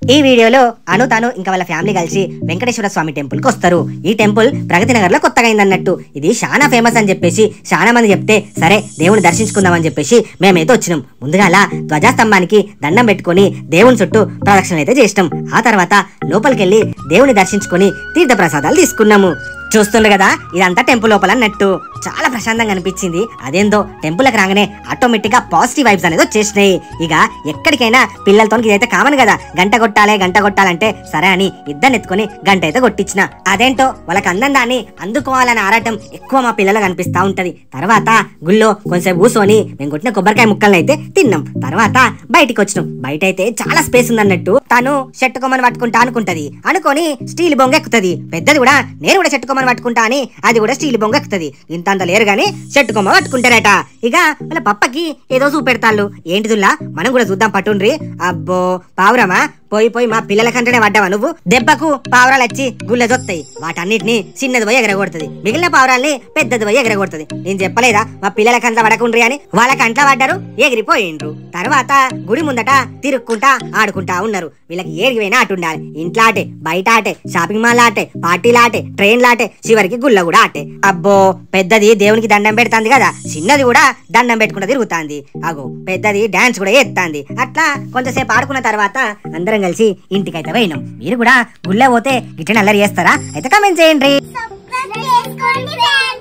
ఈ వీడియోలో అను తాను ఇంకా వాళ్ళ ఫ్యామిలీ కలిసి వెంకటేశ్వర స్వామి టెంపుల్ కి వస్తారు ఈ టెంపుల్ ప్రగతి నగర్ లో కొత్తగా అయిందన్నట్టు ఇది చాలా ఫేమస్ అని చెప్పేసి చాలా మంది చెప్తే సరే దేవుని దర్శించుకుందాం అని చెప్పేసి మేమైతే వచ్చినాం ముందుగాల ధ్వజాస్తంభానికి దండం పెట్టుకొని దేవుని చుట్టూ ప్రదక్షిణ అయితే చేసినాం ఆ తర్వాత లోపలికెళ్ళి దేవుని దర్శించుకొని తీర్థ ప్రసాదాలు తీసుకున్నాము చూస్తుండ్రు కదా ఇదంతా టెంపుల్ లోపల అన్నట్టు చాలా ప్రశాంతంగా అనిపించింది అదేందో టెంపుల్కి రాగానే ఆటోమేటిక్ గా పాజిటివ్ వైబ్స్ అనేది వచ్చేసినాయి ఇక ఎక్కడికైనా పిల్లలతో ఇదైతే కామన్ కదా గంట కొట్టాలి గంట కొట్టాలంటే సరే అని ఇద్దరిని ఎత్తుకొని గంట అయితే కొట్టించిన అదేంటో వాళ్ళకి అందం దాన్ని అందుకోవాలనే ఆరాటం ఎక్కువ మా పిల్లలకు అనిపిస్తా ఉంటది తర్వాత గుళ్ళో కొంచెం కూర్చొని మేము కొట్టిన కొబ్బరికాయ ముక్కల్ని అయితే తిన్నాం తర్వాత బయటికి వచ్చినాం బయట అయితే చాలా స్పేస్ ఉందన్నట్టు తను చెట్టు కొమ్మని పట్టుకుంటా అనుకుంటది అనుకొని స్టీల్ బొంగ ఎక్కుతది పెద్దది కూడా నేను కూడా చెట్టు కొమ్మని పట్టుకుంటా అని అది కూడా స్టీల్ బొంగ ఎక్కుతది ఇంత అంత లేరు గాని చెట్టు కొమ్మ పట్టుకుంటారట ఇక వాళ్ళ పప్పకి ఏదో చూపెడతాళ్ళు ఏంటిదుల్లా మనం కూడా చూద్దాం పట్టుండ్రి అబ్బో పావురమా పోయి పోయి మా పిల్లల కంటేనే పడ్డావా నువ్వు దెబ్బకు పావురాలు వచ్చి గుళ్ళ దొత్తాయి వాటన్నిటిని చిన్నది పోయి ఎగరగొడుతుంది మిగిలిన పావురాల్ని పెద్దది పోయి ఎగరగొడుతుంది నేను చెప్పలేదా మా పిల్లల కంట్ల పడకుండ్రి అని వాళ్ళ కంట్ల పడ్డారు ఎగిరిపోయిండ్రు తర్వాత గుడి ముందట తిరుక్కుంటా ఆడుకుంటా ఉన్నారు వీళ్ళకి ఏడికి పోయినా అటు ఉండాలి ఇంట్లో ఆటే బయట ఆటే షాపింగ్ మాల్ ఆటే పార్టీలు ఆటే ట్రైన్లు ఆటే చివరికి గుళ్ళ కూడా ఆటే అబ్బో పెద్దది దేవునికి దండం పెడుతుంది కదా చిన్నది కూడా దండం పెట్టుకుంటా తిరుగుతాంది అగో పెద్దది డాన్స్ కూడా ఎత్తాంది అట్లా కొంతసేపు ఆడుకున్న తర్వాత అందరం కలిసి ఇంటికైతే పోయినాం మీరు కూడా గుళ్ళో పోతే గిట్ల అల్లరి చేస్తారా అయితే కమెంట్ చేయండి సబ్స్క్రైబ్ చేసుకోండి